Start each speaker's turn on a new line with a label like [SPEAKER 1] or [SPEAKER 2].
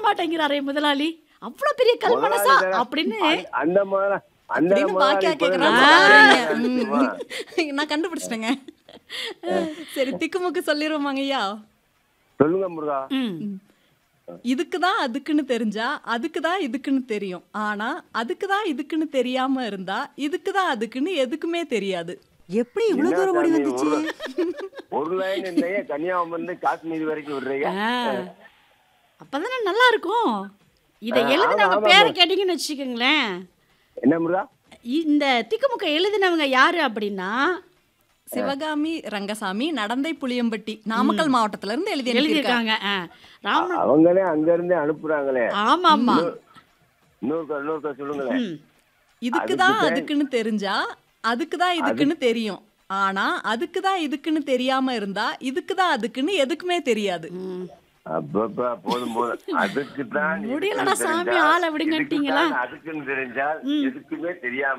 [SPEAKER 1] மாட்டேங்கிறாரே முதலாளி அவ்வளவு பெரிய கல் மனசா
[SPEAKER 2] முதலாளி தானே.
[SPEAKER 1] அப்படின்னு
[SPEAKER 2] அந்த- அந்த முதலா- அந்த
[SPEAKER 3] அப்படின்னு
[SPEAKER 2] முதலாளி
[SPEAKER 3] பாக்கியா
[SPEAKER 2] இப்பதான்
[SPEAKER 3] கேக்குறான்னு
[SPEAKER 2] நான்
[SPEAKER 3] சொல்றீங்க.
[SPEAKER 2] சொல்லுவேன்.
[SPEAKER 3] ம். நான் கண்டுபிடிச்சிட்டேங்க சரி திக்குமுக்கு சொல்லிடுவோமாங்க ஐயா
[SPEAKER 2] சொல்லுங்க முருகா
[SPEAKER 1] ம்.
[SPEAKER 3] இதுக்கு தான் அதுக்குன்னு தெரிஞ்சா அதுக்கு தான் இதுக்குன்னு தெரியும் ஆனா அதுக்கு தான் இதுக்குன்னு தெரியாம இருந்தா இதுக்கு தான் அதுக்குன்னு எதுக்குமே தெரியாது
[SPEAKER 4] எப்படி இவ்வளவு
[SPEAKER 2] என்ன
[SPEAKER 4] தூரம் ஓடி
[SPEAKER 2] சாமி,
[SPEAKER 4] வந்துச்சு
[SPEAKER 2] ஒரு- ஒரு லைன் இல்லையே கன்னியாகுமரி இருந்து காஷ்மீர் வரைக்கும் விடுறீங்க
[SPEAKER 1] ஆ. அப்பதானே நல்லா இருக்கும் இதை
[SPEAKER 2] ஆ,
[SPEAKER 1] எழுதினவங்க
[SPEAKER 2] ஆமா,
[SPEAKER 1] பேரை
[SPEAKER 2] ஆமா.
[SPEAKER 1] கேட்டீங்கன்னு வச்சுக்கோங்களேன்
[SPEAKER 2] என்ன முருகா
[SPEAKER 1] இந்த திக்குமுக்க எழுதினவங்க யாரு அப்படின்னா
[SPEAKER 3] சிவகாமி ரங்கசாமி நடந்தை புளியம்பட்டி நாமக்கல் மாவட்டத்துல இருந்து எழுதி எழுதியிருக்காங்க
[SPEAKER 1] எழுதியிருக்காங்க ஆ, ராம
[SPEAKER 2] அவங்களே அங்க இருந்தே அனுப்புறாங்களே
[SPEAKER 1] ஆமா ஆமா
[SPEAKER 2] இன்னொருக்கா இன்னொருக்கா சொல்லுங்களேன்
[SPEAKER 1] ம்.
[SPEAKER 3] இதுக்கு தான்
[SPEAKER 2] அதுக்கு தான்
[SPEAKER 3] அதுக்குன்னு தெரிஞ்சா அதுக்கு தான் இதுக்குன்னு தெரியும் ஆனா அதுக்கு தான் இதுக்குன்னு தெரியாம இருந்தா இதுக்கு தான் அதுக்குன்னு எதுக்குமே தெரியாது
[SPEAKER 1] ம்.
[SPEAKER 2] அப்பப்பா போதும் போதும் அதுக்கு தான்
[SPEAKER 1] முடியலடா சாமி, ஆளை விடுங்கன்ட்டீங்களா?
[SPEAKER 2] அதுக்குன்னு தெரிஞ்சால் எதுக்குமே தெரியாம